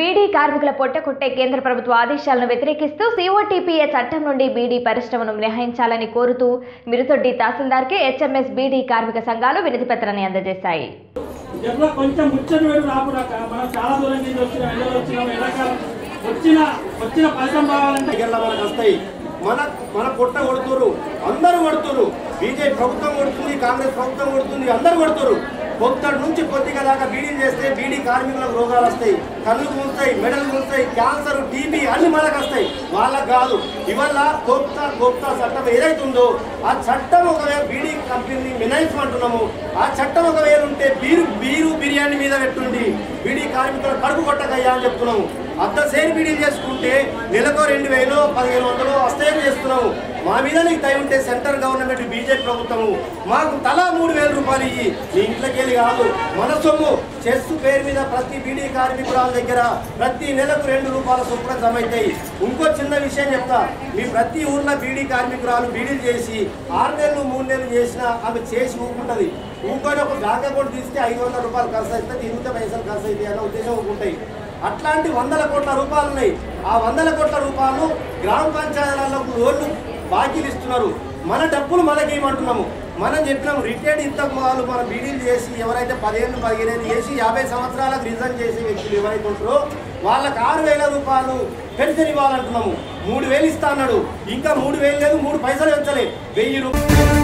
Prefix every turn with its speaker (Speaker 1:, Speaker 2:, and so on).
Speaker 1: బీడీ కార్మికుల పొట్టకొట్టే కేంద్ర ప్రభుత్వ ఆదేశాలను వ్యతిరేకిస్తూ సిఓటీపీఏ చట్టం నుండి బీడీ పరిశ్రమను మినహాయించాలని కోరుతూ మిరుతొడ్డి తహసీల్దార్కి హెచ్ఎంఎస్ బీడీ కార్మిక సంఘాలు వినతి పత్రాన్ని అందజేశాయి
Speaker 2: ఎట్లా కొంచెం ముచ్చట వేడు రాకుడాక మనం చాలా దూరం నుంచి వచ్చినాం ఎండలు వచ్చినాం ఎండాకాలం వచ్చిన వచ్చిన ఫలితం రావాలంటే
Speaker 3: దగ్గర మనకు వస్తాయి మన మన పొట్ట కొడుతురు అందరూ కొడుతురు బీజేపీ ప్రభుత్వం కొడుతుంది కాంగ్రెస్ ప్రభుత్వం కొడుతుంది అందరూ కొడుతురు పొత్తడి నుంచి కొద్దిగా దాకా బీడీలు చేస్తే బీడీ కార్మికులకు రోగాలు వస్తాయి కళ్ళు కూస్తాయి మెడలు కూస్తాయి క్యాన్సర్ టీబీ అన్ని మనకు వస్తాయి వాళ్ళకు కాదు ఇవల్ల కోప్తా కోప్తా చట్టం ఏదైతే ఉందో ఆ చట్టం ఒకవేళ బీడీ కంపెనీని మినహాయించమంటున్నాము ఆ చట్టం ఒకవేళ ఉంటే బీరు బీరు బిర్యానీ మీద పెట్టుండి బీడీ కార్మికులు కడుపు కొట్టకయ్యా అని చెప్తున్నాము అర్ధ సేరి బీడీలు చేసుకుంటే నెలకు రెండు వేలు పదిహేను వందలు వస్తాయని చేస్తున్నాము మా మీద నీకు దయ ఉంటే సెంటర్ గవర్నమెంట్ బీజేపీ ప్రభుత్వము మాకు తలా మూడు వేల రూపాయలు ఇయ్యి నీ ఇంట్లోకి వెళ్ళి కాదు మన సొమ్ము చెస్ పేరు మీద ప్రతి బీడీ కార్మికురాల దగ్గర ప్రతి నెలకు రెండు రూపాయల చొప్పున జమ అవుతాయి ఇంకో చిన్న విషయం చెప్తా మీ ప్రతి ఊర్లో బీడీ కార్మికురాలు బీడీలు చేసి ఆరు నెలలు మూడు నెలలు చేసినా ఆమె చేసి ఊరుకుంటుంది ఊరుకొని ఒక బ్యాంక్ అకౌంట్ తీస్తే ఐదు వందల రూపాయలు ఖర్చు అవుతుంది ఇంత పైసలు ఖర్చు అవుతాయి అన్న ఉద్దేశం ఊరుకుంటాయి అట్లాంటి వందల కోట్ల రూపాయలు ఉన్నాయి ఆ వందల కోట్ల రూపాయలు గ్రామ పంచాయతీలకు లోన్లు బాకీలు ఇస్తున్నారు మన డబ్బులు మనకి ఏమంటున్నాము మనం చెప్పినాము రిటైర్డ్ ఇంత వాళ్ళు మన బీడీలు చేసి ఎవరైతే పదిహేను పదిహేను చేసి యాభై సంవత్సరాలకు రిజైన్ చేసే వ్యక్తులు ఎవరైతే ఉంటారో వాళ్ళకి ఆరు వేల రూపాయలు పెన్షన్ ఇవ్వాలంటున్నాము మూడు వేలు ఇస్తా అన్నాడు ఇంకా మూడు వేలు లేదు మూడు పైసలు పెంచలే వెయ్యి రూపాయలు